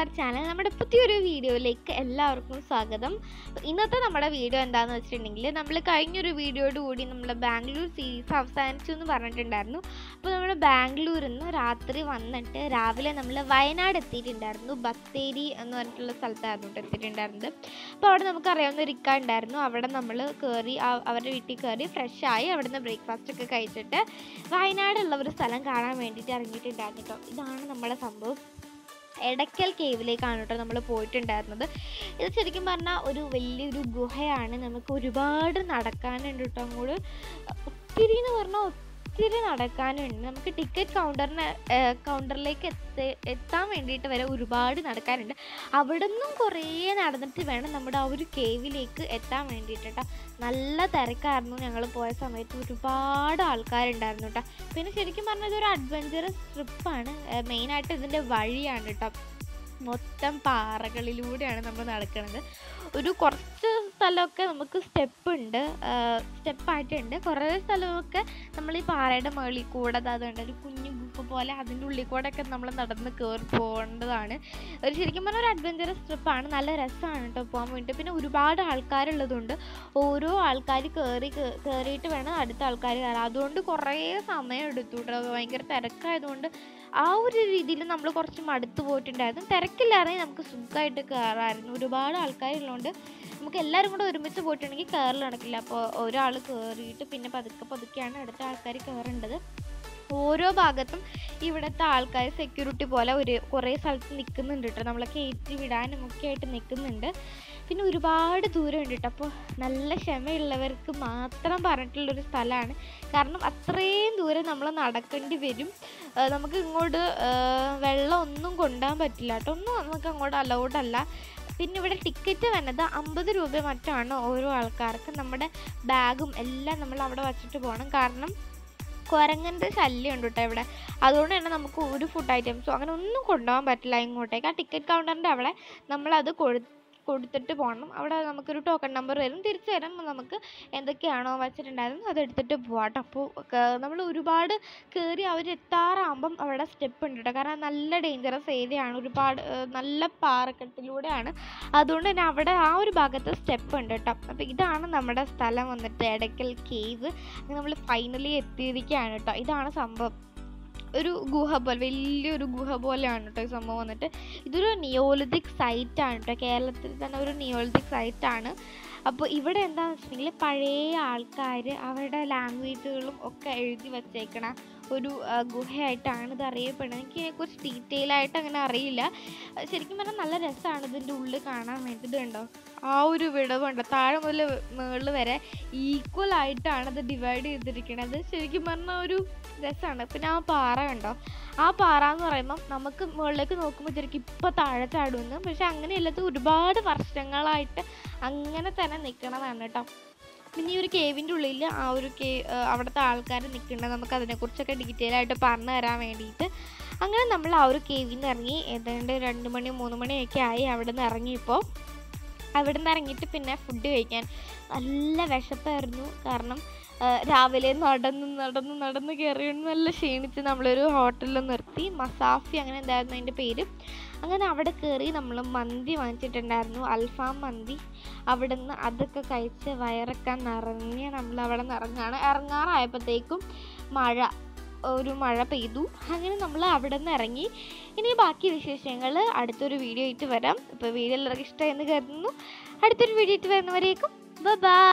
our channel നമ്മുടെ പുതിയൊരു വീഡിയോയിലേക്ക് എല്ലാവർക്കും സ്വാഗതം അപ്പോൾ ഇന്നത്തെ നമ്മുടെ വീഡിയോ എന്താണെന്ന് വെച്ചിട്ടുണ്ടെങ്കിൽ നമ്മൾ കഴിഞ്ഞൊരു വീഡിയോയോട് കൂടി നമ്മൾ ബാംഗ്ലൂർ സീരീസ് അവസാനിച്ചു എന്ന് പറഞ്ഞിട്ടുണ്ടായിരുന്നു അപ്പോൾ നമ്മൾ ബാംഗ്ലൂരിൽ നിന്ന് രാത്രി വന്നിട്ട് രാവിലെ നമ്മൾ വയനാട് എത്തിയിട്ടുണ്ടായിരുന്നു ബത്തേരി എന്ന് പറഞ്ഞിട്ടുള്ള സ്ഥലത്തായിരുന്നു കേട്ടോ എത്തിയിട്ടുണ്ടായിരുന്നത് അപ്പോൾ അവിടെ നമുക്കറിയാവുന്ന ഒരു ഇക്ക ഉണ്ടായിരുന്നു അവിടെ നമ്മൾ കയറി ആ- അവരുടെ വീട്ടിൽ കയറി ഫ്രഷ് ആയി അവിടുന്ന് ബ്രേക്ക്ഫാസ്റ്റ് ഒക്കെ കഴിച്ചിട്ട് വയനാടുള്ള ഒരു സ്ഥലം കാണാൻ വേണ്ടിയിട്ട് ഇറങ്ങിയിട്ടുണ്ടായിരുന്നു കേട്ടോ ഇതാണ് നമ്മുടെ സംഭവം എടക്കൽ കേവിലേക്കാണ് കേട്ടോ നമ്മൾ പോയിട്ടുണ്ടായിരുന്നത് ഇത് ശരിക്കും പറഞ്ഞാൽ ഒരു വലിയൊരു ഗുഹയാണ് നമുക്ക് ഒരുപാട് നടക്കാനുണ്ട് കേട്ടോ അങ്ങോട്ട് ഒത്തിരി എന്ന് പറഞ്ഞാൽ ഒത്തിരി നടക്കാനുണ്ട് നമുക്ക് ടിക്കറ്റ് കൗണ്ടറിന് കൗണ്ടറിലേക്ക് എത്തി എത്താൻ വേണ്ടിയിട്ട് വരെ ഒരുപാട് നടക്കാനുണ്ട് അവിടെ നിന്നും കുറേ നടന്നിട്ട് വേണം നമ്മുടെ ആ ഒരു കേവിലേക്ക് എത്താൻ വേണ്ടിയിട്ട് കേട്ടോ നല്ല തിരക്കായിരുന്നു ഞങ്ങൾ പോയ സമയത്ത് ഒരുപാട് ആൾക്കാരുണ്ടായിരുന്നു കേട്ടോ പിന്നെ ശരിക്കും പറഞ്ഞാൽ ഇതൊരു അഡ്വഞ്ചറസ് ട്രിപ്പാണ് മെയിനായിട്ട് ഇതിൻ്റെ വഴിയാണ് കേട്ടോ മൊത്തം പാറകളിലൂടെയാണ് നമ്മൾ നടക്കുന്നത് ഒരു കുറച്ച് സ്ഥലമൊക്കെ നമുക്ക് സ്റ്റെപ്പ് ഉണ്ട് സ്റ്റെപ്പായിട്ടുണ്ട് കുറേ സ്ഥലമൊക്കെ നമ്മൾ ഈ പാറയുടെ മുകളിൽ കൂടെ ദാ അതുണ്ട് ഒരു കുഞ്ഞു ഗുഹ പോലെ അതിൻ്റെ ഉള്ളിൽ കൂടെ ഒക്കെ നമ്മൾ നടന്ന് കയറി പോകേണ്ടതാണ് ഒരു ശരിക്കും പറഞ്ഞാൽ ഒരു അഡ്വഞ്ചറസ് ട്രിപ്പാണ് നല്ല രസമാണ് കേട്ടോ പോകാൻ വേണ്ടിയിട്ട് പിന്നെ ഒരുപാട് ആൾക്കാരുള്ളതുകൊണ്ട് ഓരോ ആൾക്കാർ കയറി കയറിയിട്ട് വേണം അടുത്ത ആൾക്കാർ കയറാൻ അതുകൊണ്ട് കുറേ സമയം എടുത്തു കേട്ടോ ഭയങ്കര തിരക്കായതുകൊണ്ട് ആ ഒരു രീതിയിൽ നമ്മൾ കുറച്ച് മടുത്തു പോയിട്ടുണ്ടായിരുന്നു തിരക്കില്ലായിരുന്നെങ്കിൽ നമുക്ക് സുഖമായിട്ട് കയറാമായിരുന്നു ഒരുപാട് ആൾക്കാരുള്ളതുകൊണ്ട് നമുക്ക് എല്ലാവരും കൂടെ ഒരുമിച്ച് പോയിട്ടുണ്ടെങ്കിൽ കയറൽ നടക്കില്ല അപ്പോൾ ഒരാൾ കയറിയിട്ട് പിന്നെ പതുക്കെ പതുക്കെയാണ് അടുത്ത ആൾക്കാർ കയറേണ്ടത് ഓരോ ഭാഗത്തും ഇവിടുത്തെ ആൾക്കാർ സെക്യൂരിറ്റി പോലെ ഒരു കുറേ സ്ഥലത്ത് നിൽക്കുന്നുണ്ട് കേട്ടോ നമ്മളെ കയറ്റി വിടാനും ഒക്കെ ആയിട്ട് നിൽക്കുന്നുണ്ട് പിന്നെ ഒരുപാട് ദൂരം ഉണ്ട് കേട്ടോ അപ്പോൾ നല്ല ക്ഷമയുള്ളവർക്ക് മാത്രം പറഞ്ഞിട്ടുള്ളൊരു സ്ഥലമാണ് കാരണം അത്രയും ദൂരം നമ്മൾ നടക്കേണ്ടി വരും ആ, നമുക്ക് ഇങ്ങോട്ട് ആ, വെള്ളം ഒന്നും കൊണ്ടുപോകാൻ പറ്റില്ല കേട്ടോ ഒന്നും നമുക്ക് അങ്ങോട്ട് അലൗഡ് അല്ല പിന്നെ ഇവിടെ ടിക്കറ്റ് വന്നത് അമ്പത് രൂപ മറ്റാണ് ഓരോ ആൾക്കാർക്ക് നമ്മുടെ ബാഗും എല്ലാം നമ്മൾ അവിടെ വച്ചിട്ട് പോകണം കാരണം കുരങ്ങൻ്റെ ശല്യം ഉണ്ട് കേട്ടോ ഇവിടെ അതുകൊണ്ട് തന്നെ നമുക്ക് ഒരു ഫുഡ് ഐറ്റംസോ അങ്ങനെ ഒന്നും കൊണ്ടുപോകാൻ പറ്റില്ല ഇങ്ങോട്ടേക്ക് ആ ടിക്കറ്റ് കൗണ്ടറിൻ്റെ അവിടെ നമ്മളത് കൊടു കൊടുത്തിട്ട് പോകണം അവിടെ നമുക്കൊരു ടോക്കൺ നമ്പർ വരും തിരിച്ചു വരുമ്പോൾ നമുക്ക് എന്തൊക്കെയാണോ വെച്ചിട്ടുണ്ടായിരുന്നത് അത് എടുത്തിട്ട് പോവാം കേട്ടോ അപ്പോൾ നമ്മൾ ഒരുപാട് കയറി അവർ എത്താറാകുമ്പം അവിടെ സ്റ്റെപ്പ് ഉണ്ട് കേട്ടോ കാരണം നല്ല ഡേഞ്ചറസ് ഏരിയ ആണ് ഒരുപാട് ആ, നല്ല പാറക്കെട്ടിലൂടെയാണ് അതുകൊണ്ട് തന്നെ അവിടെ ആ ഒരു ഭാഗത്ത് സ്റ്റെപ്പ് ഉണ്ട് കേട്ടോ അപ്പോൾ ഇതാണ് നമ്മുടെ സ്ഥലം വന്നിട്ട് എടക്കൽ കേവ് നമ്മൾ ഫൈനലി എത്തിയിരിക്കുകയാണ് കേട്ടോ ഇതാണ് സംഭവം ഒരു ഗുഹ പോലെ വലിയൊരു ഗുഹ പോലെയാണ് കേട്ടോ ഈ സംഭവം വന്നിട്ട് ഇതൊരു നിയോളിതിക് സൈറ്റ് ആണ് കേട്ടോ കേരളത്തിൽ തന്നെ ഒരു നിയോളിതിക് സൈറ്റ് ആണ് അപ്പോൾ ഇവിടെ എന്താണെന്ന് വെച്ചിട്ടുണ്ടെങ്കിൽ പഴയ ആൾക്കാർ അവരുടെ ലാംഗ്വേജുകളും ഒക്കെ എഴുതി വച്ചേക്കണ ഒരു ആ, ഗുഹയായിട്ടാണ് ഇത് അറിയപ്പെടുന്നത് എനിക്ക് ഇതിനെക്കുറിച്ച് ഡീറ്റെയിൽ ആയിട്ട് അങ്ങനെ അറിയില്ല ആ, ശരിക്കും പറഞ്ഞാൽ നല്ല രസമാണ് ഇതിൻ്റെ ഉള്ളിൽ കാണാൻ വേണ്ടി ഇത് കണ്ടോ ആ ഒരു വിടവുണ്ട് താഴെ മുതൽ മുകളിൽ വരെ ഈക്വൽ ആയിട്ടാണ് ഇത് ഡിവൈഡ് ചെയ്തിരിക്കുന്നത് ശരിക്കും പറഞ്ഞാൽ ഒരു രസമാണ് പിന്നെ ആ പാറ കണ്ടോ ആ പാറ എന്ന് പറയുമ്പം നമുക്ക് മുകളിലേക്ക് നോക്കുമ്പോൾ ശരിക്കും ഇപ്പം താഴെ ചാടുമെന്ന് പക്ഷെ അങ്ങനെയല്ല ഇത് ഒരുപാട് വർഷങ്ങളായിട്ട് അങ്ങനെ തന്നെ നിൽക്കണതാണ് കേട്ടോ പിന്നെ ഈ ഒരു കേവിൻ്റെ ഉള്ളിൽ ആ ഒരു കേ ആ, അവിടുത്തെ ആൾക്കാർ നിൽക്കുന്നുണ്ട് നമുക്ക് അതിനെക്കുറിച്ചൊക്കെ ഡീറ്റെയിൽ ആയിട്ട് പറഞ്ഞു തരാൻ വേണ്ടിയിട്ട് അങ്ങനെ നമ്മൾ ആ ഒരു കേവിൽ നിന്ന് ഇറങ്ങി ഏതാണ്ട് രണ്ട് മണി മൂന്ന് മണിയൊക്കെ ആയി അവിടെ നിന്ന് ഇറങ്ങിയപ്പോൾ അവിടെ നിന്ന് ഇറങ്ങിയിട്ട് പിന്നെ ഫുഡ് കഴിക്കാൻ നല്ല വിശപ്പായിരുന്നു കാരണം ആ, രാവിലെ നടന്ന് നടന്ന് നടന്ന് കയറിയോണ്ട് നല്ല ക്ഷീണിച്ച് നമ്മളൊരു ഹോട്ടലിൽ നിർത്തി മസാഫി അങ്ങനെ എന്തായിരുന്നു അതിൻ്റെ പേര് അങ്ങനെ അവിടെ കയറി നമ്മൾ മന്തി വാങ്ങിച്ചിട്ടുണ്ടായിരുന്നു അൽഫാം മന്തി അവിടെ നിന്ന് അതൊക്കെ കഴിച്ച് വയറൊക്കെ നിറഞ്ഞ് നമ്മൾ അവിടെ നിന്ന് ഇറങ്ങാണ് ഇറങ്ങാറായപ്പോഴത്തേക്കും മഴ ഒരു മഴ പെയ്തു അങ്ങനെ നമ്മൾ അവിടെ നിന്ന് ഇറങ്ങി ഇനി ബാക്കി വിശേഷങ്ങൾ അടുത്തൊരു വീഡിയോ ആയിട്ട് വരാം ഇപ്പോൾ വീഡിയോ എല്ലാവർക്കും ഇഷ്ടമായെന്ന് കരുതുന്നു അടുത്തൊരു വീഡിയോ ആയിട്ട് വരുന്നവരേക്കും ബൈ